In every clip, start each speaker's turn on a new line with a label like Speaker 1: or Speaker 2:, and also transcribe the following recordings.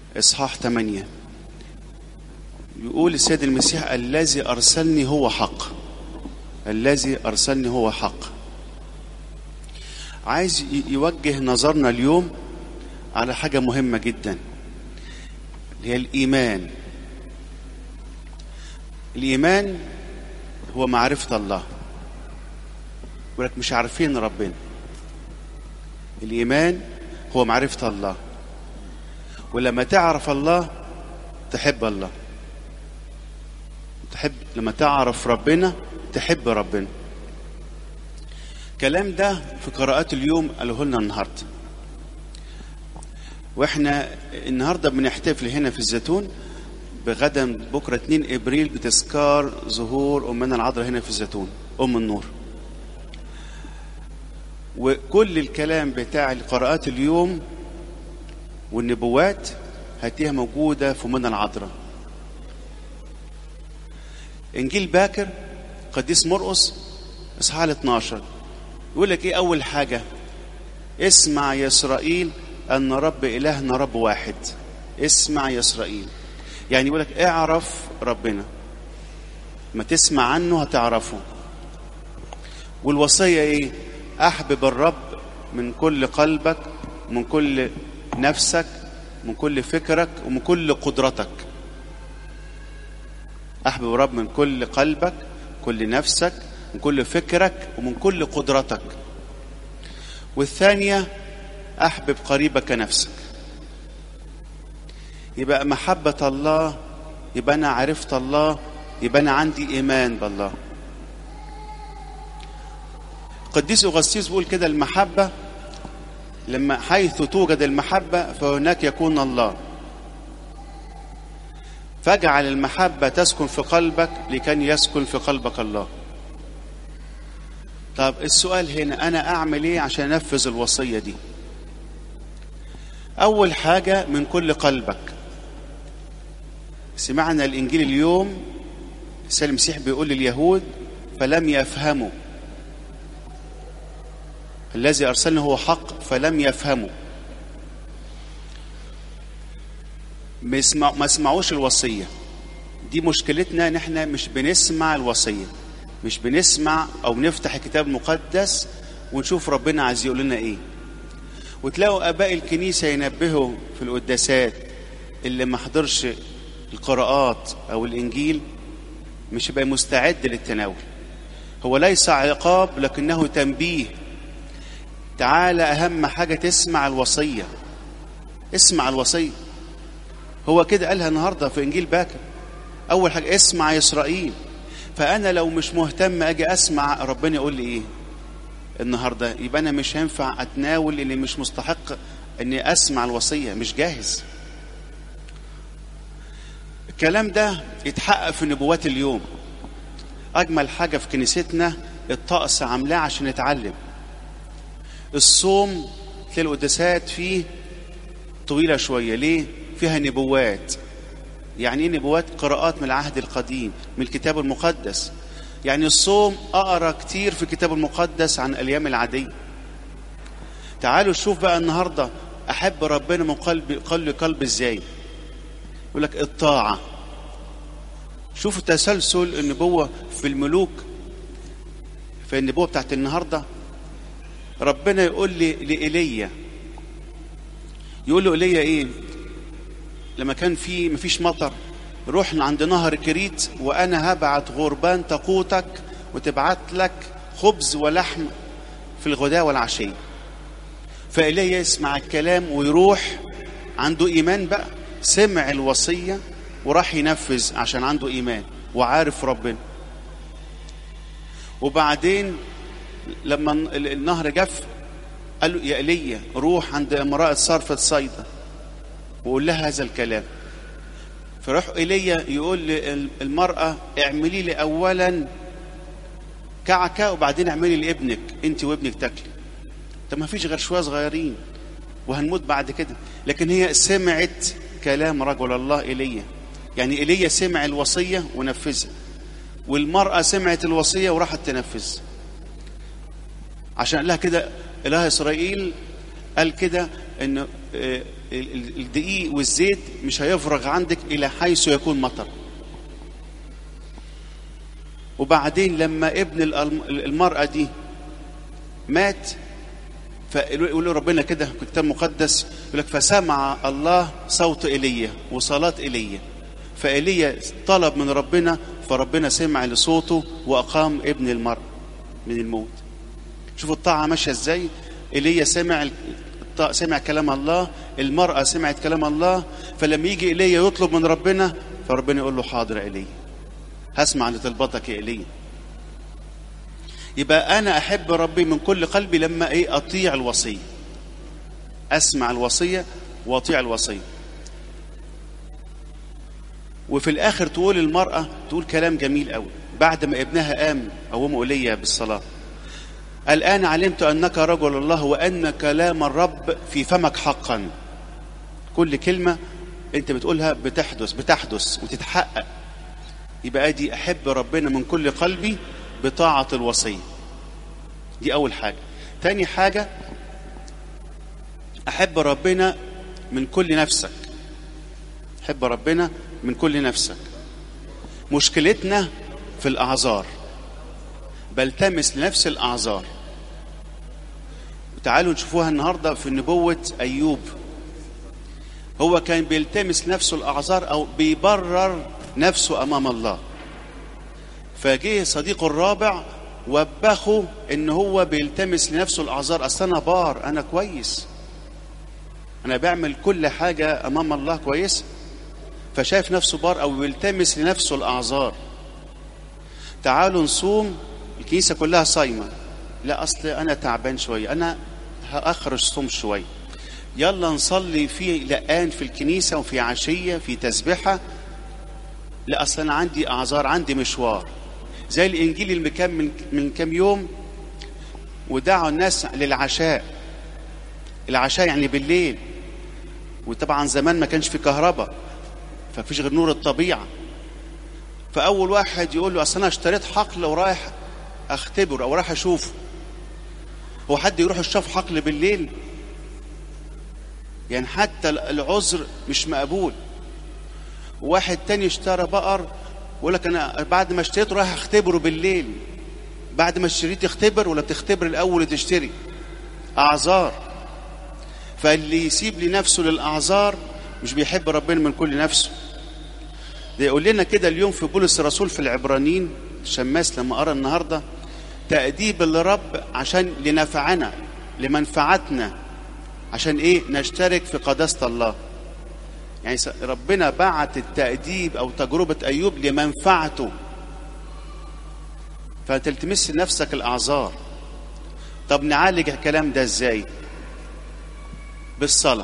Speaker 1: إصحاح 8 يقول السيد المسيح الذي أرسلني هو حق الذي أرسلني هو حق عايز يوجه نظرنا اليوم على حاجة مهمة جدا اللي هي الإيمان الإيمان هو معرفة الله ولك مش عارفين ربنا الإيمان هو معرفة الله ولما تعرف الله تحب الله تحب لما تعرف ربنا تحب ربنا الكلام ده في قراءات اليوم قاله لنا النهارده واحنا النهارده بنحتفل هنا في الزيتون بغدا بكره 2 ابريل بتذكار ظهور امنا العذراء هنا في الزيتون ام النور وكل الكلام بتاع القراءات اليوم والنبوات هتلاقيها موجوده في امنا العذراء انجيل باكر قديس مرقس اصحاح 12 يقول لك ايه اول حاجه اسمع يا اسرائيل ان رب الهنا رب واحد اسمع يا اسرائيل يعني يقول لك اعرف ربنا ما تسمع عنه هتعرفه والوصيه ايه احبب الرب من كل قلبك من كل نفسك من كل فكرك ومن كل قدرتك احبب الرب من كل قلبك كل نفسك من كل فكرك ومن كل قدرتك والثانيه احبب قريبك نفسك يبقى محبه الله يبقى انا عرفت الله يبقى انا عندي ايمان بالله قديس اغسطيس بيقول كده المحبه لما حيث توجد المحبه فهناك يكون الله فاجعل المحبه تسكن في قلبك لكي يسكن في قلبك الله طب السؤال هنا انا اعمل ايه عشان انفذ الوصيه دي اول حاجه من كل قلبك سمعنا الانجيل اليوم السيد المسيح بيقول لليهود فلم يفهموا الذي ارسلني هو حق فلم يفهموا ما يسمع ما يسمعوش الوصيه دي مشكلتنا ان احنا مش بنسمع الوصيه مش بنسمع او نفتح الكتاب المقدس ونشوف ربنا عايز يقول لنا ايه وتلاقوا اباء الكنيسه ينبهوا في القداسات اللي ما حضرش القراءات او الانجيل مش يبقى مستعد للتناول هو ليس عقاب لكنه تنبيه تعالى اهم حاجه تسمع الوصيه اسمع الوصيه هو كده قالها النهارده في انجيل باكر اول حاجه اسمع يا اسرائيل فانا لو مش مهتم اجي اسمع ربنا يقول لي ايه النهارده يبقى انا مش هينفع اتناول اللي مش مستحق اني اسمع الوصيه مش جاهز الكلام ده يتحقق في نبوات اليوم اجمل حاجه في كنيستنا الطقس عاملاه عشان نتعلم الصوم تلاقي القداسات فيه طويله شويه ليه فيها نبوات يعني ايه نبوات قراءات من العهد القديم من الكتاب المقدس يعني الصوم اقرا كتير في الكتاب المقدس عن الايام العاديه تعالوا شوف بقى النهارده احب ربنا من قلب قلب قلب ازاي يقول لك الطاعه شوفوا تسلسل النبوه في الملوك في النبوه بتاعت النهارده ربنا يقول لي لإيليا يقول له ايليا ايه لما كان في مفيش مطر روح عند نهر كريت وانا هبعت غربان تقوتك وتبعت لك خبز ولحم في الغداء والعشيه فإيليا يسمع الكلام ويروح عنده ايمان بقى سمع الوصيه وراح ينفذ عشان عنده ايمان وعارف ربنا وبعدين لما النهر جف قال له يا ايليا روح عند امراه صرفه صيدا وقول لها هذا الكلام فراح ايليا يقول للمراه اعملي لي اولا كعكه وبعدين اعملي لابنك انت وابنك تاكلي طب ما فيش غير شويه صغيرين وهنموت بعد كده لكن هي سمعت كلام رجل الله ايليا يعني ايليا سمع الوصيه ونفذها والمراه سمعت الوصيه وراحت تنفذ عشان قال لها كده اله اسرائيل قال كده ان آه، ال- ال- الدقيق والزيت مش هيفرغ عندك الى حيث يكون مطر وبعدين لما ابن الألم- المرأة دي مات فيقول له ربنا كده في الكتاب المقدس يقول لك فسمع الله صوت ايليا وصلاة ايليا فايليا طلب من ربنا فربنا سمع لصوته واقام ابن المرأة من الموت شوفوا الطاعة ماشية ازاي ايليا سمع الط- سمع كلام الله المرأة سمعت كلام الله فلما يجي ايليا يطلب من ربنا فربنا يقول له حاضر يا ايليا هسمع لطلبتك يا ايليا يبقى انا احب ربي من كل قلبي لما ايه اطيع الوصيه اسمع الوصيه واطيع الوصيه وفي الاخر تقول المراه تقول كلام جميل قوي بعد ما ابنها قام قومه ايليا بالصلاه الان علمت انك رجل الله وان كلام الرب في فمك حقا كل كلمه انت بتقولها بتحدث بتحدث وتتحقق يبقى دي احب ربنا من كل قلبي بطاعه الوصيه دي اول حاجه تاني حاجه احب ربنا من كل نفسك احب ربنا من كل نفسك مشكلتنا في الاعذار بلتمس لنفس الاعذار تعالوا نشوفوها النهارده في نبوه ايوب هو كان بيلتمس نفسه الاعذار او بيبرر نفسه امام الله فجه صديقه الرابع وبخه ان هو بيلتمس لنفسه الاعذار اصل انا بار انا كويس انا بعمل كل حاجه امام الله كويس فشايف نفسه بار او بيلتمس لنفسه الاعذار تعالوا نصوم الكنيسه كلها صايمه لا اصل انا تعبان شويه انا هاخرج صوم شويه يلا نصلي في لقان في الكنيسه وفي عشيه في تسبحه لا اصل انا عندي اعذار عندي مشوار زي الانجيل اللي كان من من كام يوم ودعوا الناس للعشاء العشاء يعني بالليل وطبعا زمان ما كانش في كهرباء ففيش غير نور الطبيعه فاول واحد يقول له اصل انا اشتريت حقل ورايح اختبره او رايح اشوفه هو حد يروح يشوف حقل بالليل يعني حتى العذر مش مقبول واحد تاني اشترى بقر ويقول لك انا بعد ما اشتريته رايح اختبره بالليل بعد ما اشتريت تختبر ولا بتختبر الاول تشتري اعذار فاللي يسيب لنفسه للاعذار مش بيحب ربنا من كل نفسه ده يقول لنا كده اليوم في بولس الرسول في العبرانيين شماس لما قرا النهارده تأديب الرب عشان لنفعنا لمنفعتنا عشان ايه نشترك في قداسة الله يعني ربنا بعت التأديب أو تجربة أيوب لمنفعته فتلتمس لنفسك الأعذار طب نعالج الكلام ده ازاي بالصلاة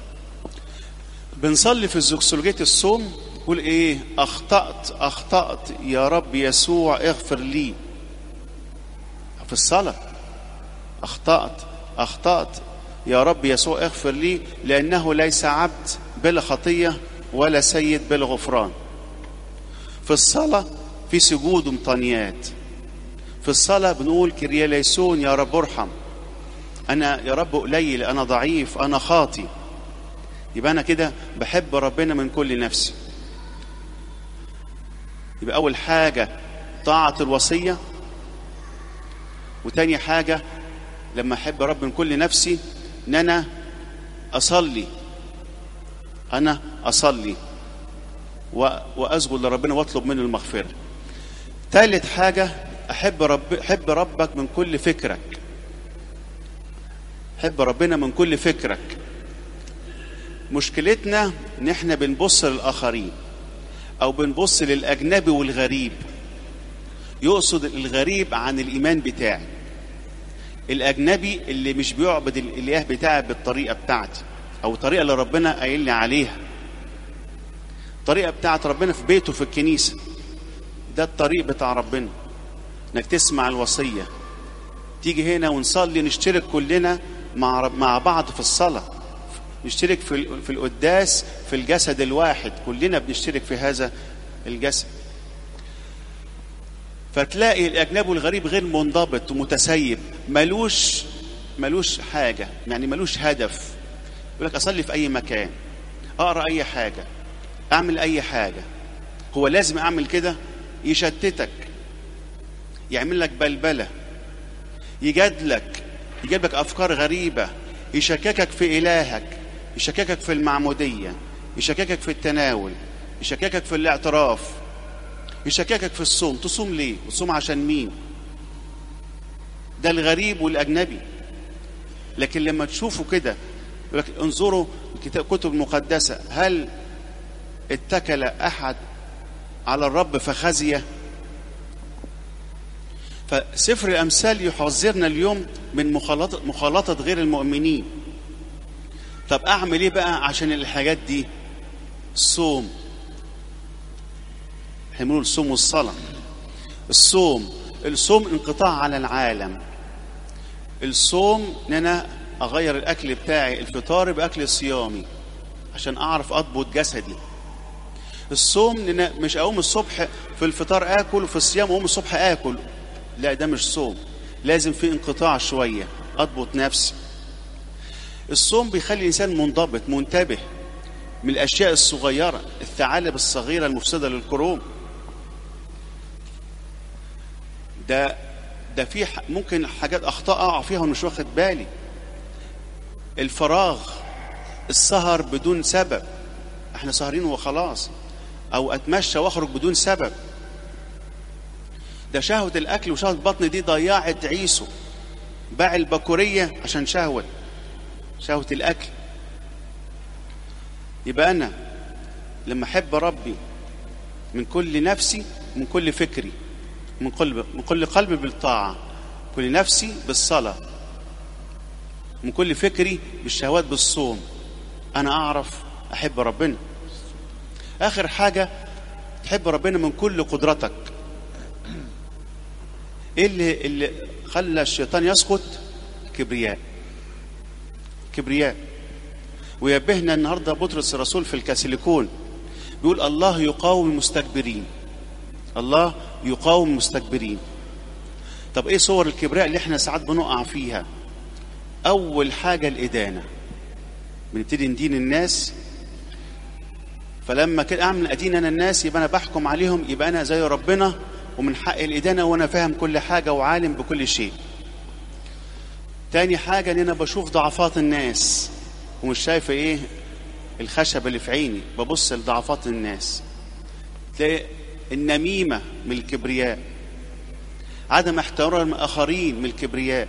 Speaker 1: بنصلي في الزوكسولوجية الصوم يقول ايه اخطأت اخطأت يا رب يسوع اغفر لي في الصلاة اخطأت اخطأت يا رب يسوع اغفر لي لأنه ليس عبد بلا خطية ولا سيد بلا غفران في الصلاة في سجود ومطانيات في الصلاة بنقول كريا ليسون يا رب ارحم أنا يا رب قليل أنا ضعيف أنا خاطي يبقى أنا كده بحب ربنا من كل نفسي يبقى أول حاجة طاعة الوصية وتاني حاجة لما أحب رب من كل نفسي إن أنا أصلي أنا أصلي وأسجد لربنا وأطلب منه المغفرة ثالث حاجة أحب رب أحب ربك من كل فكرك حب ربنا من كل فكرك مشكلتنا ان احنا بنبص للاخرين او بنبص للاجنبي والغريب يقصد الغريب عن الايمان بتاعي الاجنبي اللي مش بيعبد الاله بتاعي بالطريقه بتاعتي او الطريقه اللي ربنا قايل لي عليها الطريقه بتاعت ربنا في بيته في الكنيسه ده الطريق بتاع ربنا انك تسمع الوصيه تيجي هنا ونصلي نشترك كلنا مع مع بعض في الصلاه نشترك في في القداس في الجسد الواحد كلنا بنشترك في هذا الجسد فتلاقي الاجنبي والغريب غير منضبط ومتسيب ملوش ملوش حاجه يعني ملوش هدف يقول لك اصلي في اي مكان اقرا اي حاجه اعمل اي حاجه هو لازم اعمل كده يشتتك يعمل لك بلبله يجادلك يجيب لك افكار غريبه يشككك في الهك يشككك في المعموديه يشككك في التناول يشككك في الاعتراف يشككك في الصوم تصوم ليه تصوم عشان مين ده الغريب والاجنبي لكن لما تشوفوا كده يقول لك انظروا الكتاب الكتب المقدسه هل اتكل احد على الرب فخزيه فسفر الامثال يحذرنا اليوم من مخالطه مخالطه غير المؤمنين طب اعمل ايه بقى عشان الحاجات دي الصوم احنا بنقول الصوم والصلاه الصوم الصوم انقطاع على العالم الصوم ان انا اغير الاكل بتاعي الفطار باكل صيامي عشان اعرف اضبط جسدي الصوم ان انا مش اقوم الصبح في الفطار اكل وفي الصيام اقوم الصبح اكل لا ده مش صوم لازم في انقطاع شويه اضبط نفسي الصوم بيخلي الانسان منضبط منتبه من الاشياء الصغيره الثعالب الصغيره المفسده للكروم ده ده في ممكن حاجات اخطاء اقع فيها ومش واخد بالي الفراغ السهر بدون سبب احنا سهرين وخلاص او اتمشى واخرج بدون سبب ده شهوة الاكل وشهوة البطن دي ضيعت عيسو باع البكورية عشان شهوة شهوة الاكل يبقى انا لما احب ربي من كل نفسي من كل فكري من كل من كل قلبي بالطاعة كل نفسي بالصلاة من كل فكري بالشهوات بالصوم أنا أعرف أحب ربنا آخر حاجة تحب ربنا من كل قدرتك إيه اللي, اللي خلى الشيطان يسقط كبرياء كبرياء ويبهنا النهاردة بطرس الرسول في الكاسيليكون بيقول الله يقاوم المستكبرين الله يقاوم المستكبرين طب ايه صور الكبرياء اللي احنا ساعات بنقع فيها اول حاجه الادانه بنبتدي ندين الناس فلما كده اعمل ادين انا الناس يبقى انا بحكم عليهم يبقى انا زي ربنا ومن حق الادانه وانا فاهم كل حاجه وعالم بكل شيء تاني حاجه ان انا بشوف ضعفات الناس ومش شايف ايه الخشب اللي في عيني ببص لضعفات الناس تلاقي النميمة من الكبرياء عدم احترام الآخرين من الكبرياء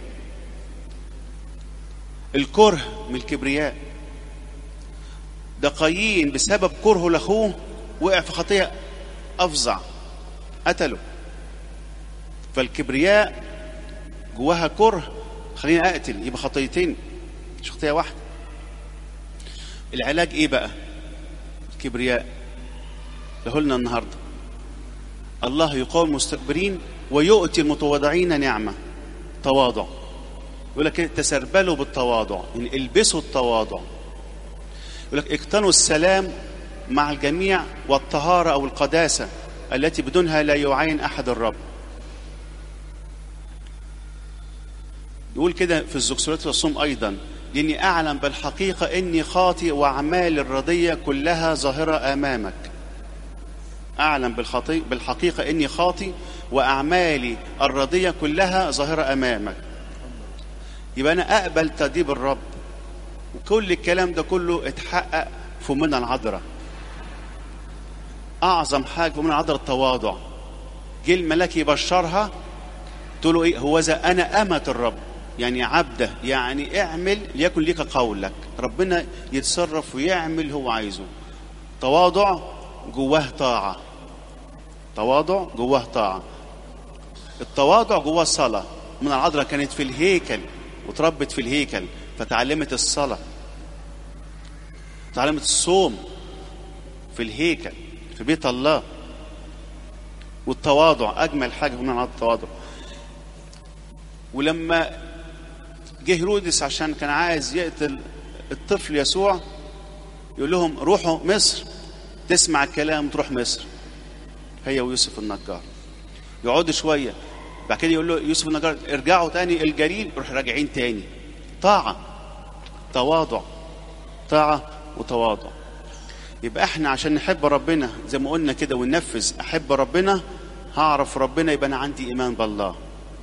Speaker 1: الكره من الكبرياء ده قايين بسبب كرهه لأخوه وقع في خطية أفظع قتله فالكبرياء جواها كره خليني أقتل يبقى خطيتين مش خطية واحدة العلاج إيه بقى الكبرياء له لنا النهارده الله يقاوم المستكبرين ويؤتي المتواضعين نعمة تواضع يقول لك تسربلوا بالتواضع يعني البسوا التواضع يقول لك اقتنوا السلام مع الجميع والطهارة أو القداسة التي بدونها لا يعين أحد الرب يقول كده في الزكسورات والصوم أيضا لأني أعلم بالحقيقة إني خاطئ وأعمال الرضية كلها ظاهرة أمامك أعلم بالخطي بالحقيقة إني خاطي وأعمالي الرضية كلها ظاهرة أمامك يبقى أنا أقبل تأديب الرب وكل الكلام ده كله اتحقق في منى العذراء أعظم حاجة في منى العذراء التواضع جه الملاك يبشرها تقول له إيه هو ذا أنا أمة الرب يعني عبده يعني اعمل ليكن لك قولك ربنا يتصرف ويعمل هو عايزه تواضع جواه طاعة تواضع جواه طاعة التواضع جواه الصلاة من العذراء كانت في الهيكل وتربت في الهيكل فتعلمت الصلاة تعلمت الصوم في الهيكل في بيت الله والتواضع أجمل حاجة من العذراء التواضع ولما جه هيرودس عشان كان عايز يقتل الطفل يسوع يقول لهم روحوا مصر تسمع الكلام تروح مصر هي ويوسف النجار يقعدوا شويه بعد كده يقول له يوسف النجار ارجعوا تاني الجليل روح راجعين تاني طاعه تواضع طاعة وتواضع يبقى احنا عشان نحب ربنا زي ما قلنا كده وننفذ احب ربنا هعرف ربنا يبقى انا عندي ايمان بالله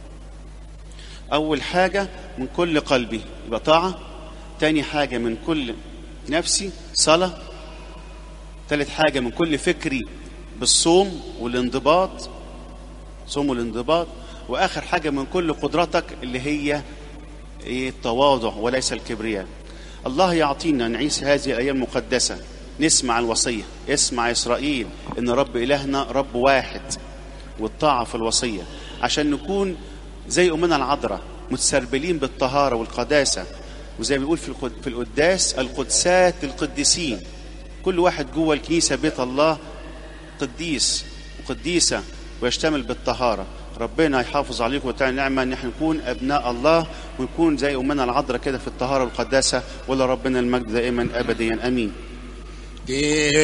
Speaker 1: اول حاجة من كل قلبي يبقى طاعة تاني حاجة من كل نفسي صلاة تالت حاجة من كل فكري بالصوم والانضباط صوم والانضباط واخر حاجة من كل قدرتك اللي هي ايه التواضع وليس الكبرياء الله يعطينا نعيش هذه الايام المقدسه نسمع الوصيه اسمع اسرائيل ان رب الهنا رب واحد والطاعه في الوصيه عشان نكون زي امنا العذراء متسربلين بالطهاره والقداسه وزي ما بيقول في القد- في القداس القدسات القديسين كل واحد جوه الكنيسه بيت الله قديس وقديسه ويشتمل بالطهاره ربنا يحافظ عليكم وتعالى نعمه ان احنا نكون ابناء الله ونكون زي امنا العذراء كده في الطهاره والقداسه ولا ربنا المجد دائما ابديا امين